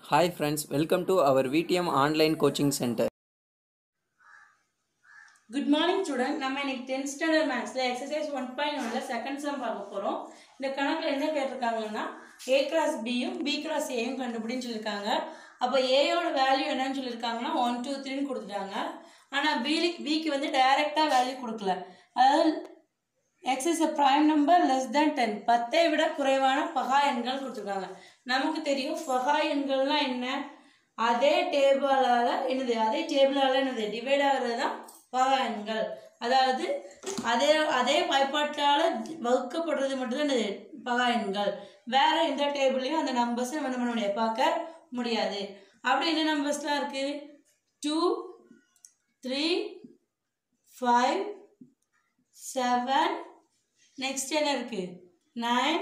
Hi friends, welcome to our VTM online coaching center. Good morning student நம்ம இன்னைக்கு tenth standard மேக்ஸில் exercise one point ஒன்ல second sum பார்க்க போகிறோம் இந்த கணக்கில் என்ன கேட்டிருக்காங்கன்னா ஏ கிராஸ் பியும் பி கிராஸ் ஏயும் கண்டுபிடின்னு சொல்லியிருக்காங்க அப்போ ஏயோட வேல்யூ என்னன்னு சொல்லியிருக்காங்கன்னா ஒன் டூ த்ரீன்னு கொடுத்துட்டாங்க ஆனால் பிலிக் பிக்கு வந்து டைரெக்டாக வேல்யூ கொடுக்கல அதாவது X is a prime number less than ten பத்தை விட குறைவான பகா எண்கள் கொடுத்துருக்காங்க நமக்கு தெரியும் பகா எண்கள்னா என்ன அதே டேபிளால் என்னது அதே டேபிளால் என்னது டிவைட் ஆகிறது தான் பகா எண்கள் அதாவது அதே அதே வாய்ப்பாட்டால் வகுக்கப்படுறது மட்டும்தான் என்னது பகா எண்கள் வேற எந்த டேபிள்லையும் அந்த நம்பர்ஸை நம்ம என்ன பண்ண முடியாது பார்க்க முடியாது அப்படி என்ன நம்பர்ஸ்லாம் இருக்குது two three five seven next என்ன இருக்குது நைன்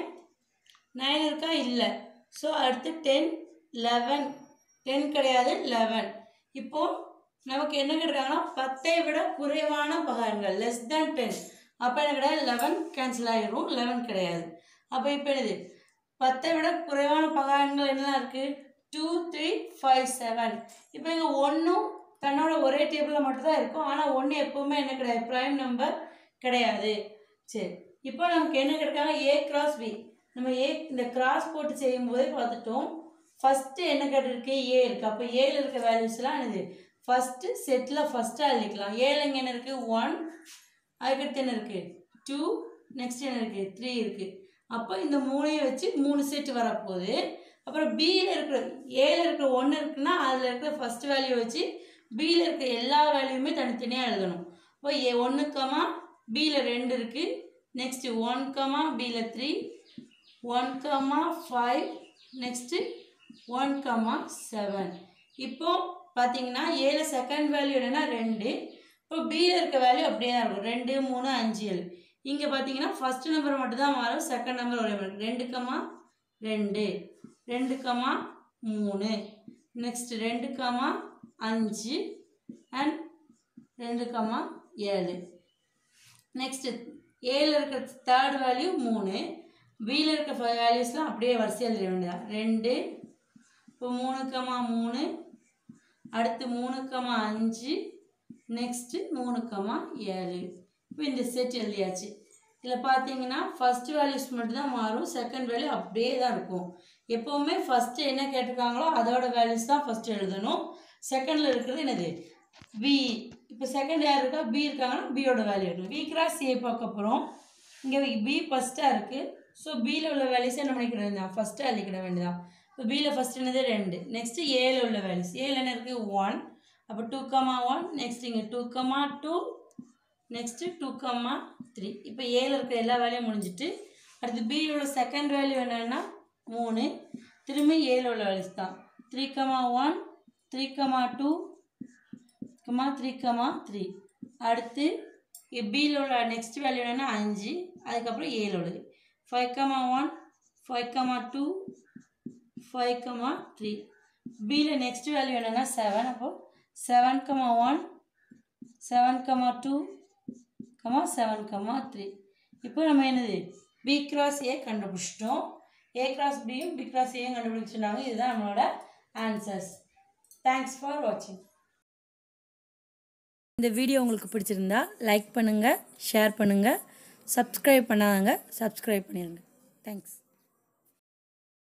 நைன் இருக்கா இல்லை ஸோ அடுத்து டென் லெவன் டென் கிடையாது லெவன் இப்போது நமக்கு என்ன கேட்டிருக்காங்கன்னா பத்தை விட குறைவான பகன்கள் லெஸ் தேன் டென் அப்போ என்ன கிடையாது லெவன் கேன்சல் ஆகிரும் லெவன் கிடையாது அப்போ இப்போ என்னது பத்தை விட குறைவான பகாயன்கள் என்னலாம் இருக்குது டூ த்ரீ ஃபைவ் செவன் இப்போ இங்கே ஒன்றும் தன்னோட ஒரே டேபிளில் மட்டும்தான் இருக்கும் ஆனால் ஒன்று எப்போவுமே என்ன கிடையாது ப்ரைம் நம்பர் கிடையாது சரி இப்போ நமக்கு என்ன கிடைக்காங்க ஏ கிராஸ் பி நம்ம ஏ இந்த கிராஸ் போட்டு செய்யும்போதே பார்த்துட்டோம் ஃபஸ்ட்டு என்ன கேட்டிருக்கு ஏ இருக்குது அப்போ ஏல இருக்க வேல்யூஸ்லாம் என்னது ஃபஸ்ட்டு செட்டில் ஃபஸ்ட்டாக எழுதிக்கலாம் ஏல இங்கே என்ன இருக்குது ஒன் அதுக்கடுத்து என்ன இருக்குது டூ நெக்ஸ்ட் என்ன இருக்குது த்ரீ இருக்குது அப்போ இந்த மூணையும் வச்சு மூணு செட் வரப்போகுது அப்புறம் பியில் இருக்கிற ஏல இருக்கிற ஒன்று இருக்குன்னா அதில் இருக்கிற ஃபஸ்ட் வேல்யூ வச்சு பியில் இருக்கிற எல்லா வேல்யூமே தனித்தனியாக எழுதணும் இப்போ ஏ ஒன்று கமா பியில் ரெண்டு இருக்குது நெக்ஸ்ட்டு ஒன் கமா பியில் three one comma five next one comma seven இப்போ பார்த்தீங்கன்னா ஏழு செகண்ட் வேல்யூ என்னென்னா ரெண்டு இப்போ பியில் இருக்க வேல்யூ அப்படியே தான் இருக்கும் ரெண்டு மூணு அஞ்சு ஏழு இங்கே பார்த்தீங்கன்னா ஃபஸ்ட் நம்பர் மட்டும் தான் மாறும் செகண்ட் நம்பர் ஒரே மாதிரி ரெண்டு கமா ரெண்டு ரெண்டு கமா மூணு நெக்ஸ்ட் ரெண்டு கமா அஞ்சு அண்ட் ரெண்டு கமா ஏழு நெக்ஸ்ட்டு ஏல இருக்க தேர்ட் வேல்யூ மூணு பியில் இருக்க வேல்யூஸ்லாம் அப்படியே வரிசையில் எழுத வேண்டியதான் ரெண்டு இப்போ மூணு கமா மூணு அடுத்து மூணு கமா அஞ்சு நெக்ஸ்ட்டு மூணு கமா ஏழு இப்போ இந்த செட் எழுதியாச்சு இதில் பார்த்தீங்கன்னா ஃபஸ்ட் வேல்யூஸ் மட்டும்தான் மாறும் செகண்ட் வேல்யூ அப்படியே தான் இருக்கும் எப்போவுமே ஃபஸ்ட்டு என்ன கேட்டிருக்காங்களோ அதோட வேல்யூஸ் தான் ஃபஸ்ட்டு எழுதணும் செகண்டில் இருக்கிறது என்னது பி இப்போ செகண்ட் யார் இருக்கா பி இருக்காங்கன்னா பியோட வேல்யூ இருக்கும் பி கிராஸ் ஏ பார்க்க போகிறோம் இங்கே பி ஃபஸ்ட்டாக இருக்குது ஸோ பியில் உள்ள வேல்யூஸ் என்ன பண்ணிக்கிட வேண்டியதான் ஃபஸ்ட்டாக எழுதிக்கிட வேண்டியதான் இப்போ பியில் ஃபஸ்ட் என்னது ரெண்டு நெக்ஸ்ட்டு ஏல உள்ள வேல்யூஸ் ஏல என்ன இருக்குது ஒன் அப்போ டூ கமா ஒன் நெக்ஸ்ட் இங்கே two comma two next two comma three இப்போ ஏல இருக்கிற எல்லா வேலையும் முடிஞ்சிட்டு அடுத்து பியில் உள்ள செகண்ட் வேல்யூ என்னென்னா மூணு திரும்பி ஏல உள்ள வேல்யூஸ் தான் three comma one three comma two comma three comma three அடுத்து பியில் உள்ள நெக்ஸ்ட் வேல்யூ என்னென்னா அஞ்சு அதுக்கப்புறம் ஏழோடு five comma one five comma two five comma three பியில் நெக்ஸ்ட் வேல்யூ என்னென்னா செவன் அப்போது seven comma one seven comma two comma seven comma three இப்போ நம்ம என்னது பி கிராஸ் ஏ கண்டுபிடிச்சிட்டோம் ஏ கிராஸ் பியும் பி கிராஸ் ஏயும் கண்டுபிடிச்சிருந்தாங்க இதுதான் நம்மளோட ஆன்சர்ஸ் தேங்க்ஸ் ஃபார் வாட்சிங் இந்த வீடியோ உங்களுக்கு பிடிச்சிருந்தா லைக் பண்ணுங்கள் ஷேர் பண்ணுங்கள் சப்ஸ்கிரைப் பண்ணாதவங்க சப்ஸ்கிரைப் பண்ணிடுங்க தேங்க்ஸ்